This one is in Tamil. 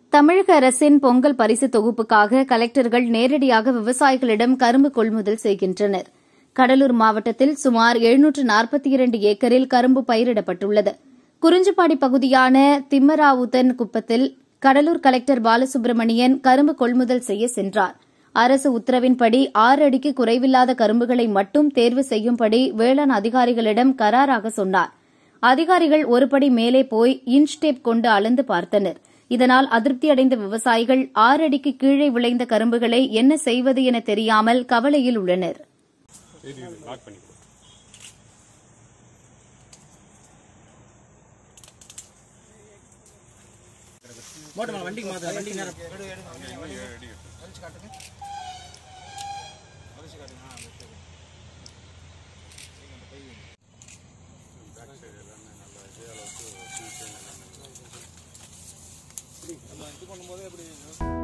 தமிழக அரசின் பொங்கல் பரிசு தொகுப்புக்காக கலெக்டர்கள் நேரடியாக விவசாயிகளிடம் கரும்பு கொள்முதல் செய்கின்றனர் கடலூர் மாவட்டத்தில் சுமார் எழுநூற்று நாற்பத்தி இரண்டு ஏக்கரில் கரும்பு பயிரிடப்பட்டுள்ளது குறிஞ்சிப்பாடி பகுதியான திம்மராவுத்தன் குப்பத்தில் கடலூர் கலெக்டர் பாலசுப்ரமணியன் கரும்பு கொள்முதல் செய்ய சென்றார் அரசு உத்தரவின்படி ஆறு அடிக்கு குறைவில்லாத கரும்புகளை மட்டும் தேர்வு செய்யும்படி வேளாண் அதிகாரிகளிடம் கராராக சொன்னார் அதிகாரிகள் ஒருபடி மேலே போய் இன்ச் டேப் கொண்டு அளந்து பார்த்தனர் இதனால் அதிருப்தியடைந்த விவசாயிகள் ஆறு அடிக்கு கீழே விளைந்த கரும்புகளை என்ன செய்வது என தெரியாமல் கவலையில் உள்ளனர் மோட்டர் மேல வண்டிக்கு மாத்த வண்டிக்கு நேரம் நம்ம இது பண்ணும்போது எப்படி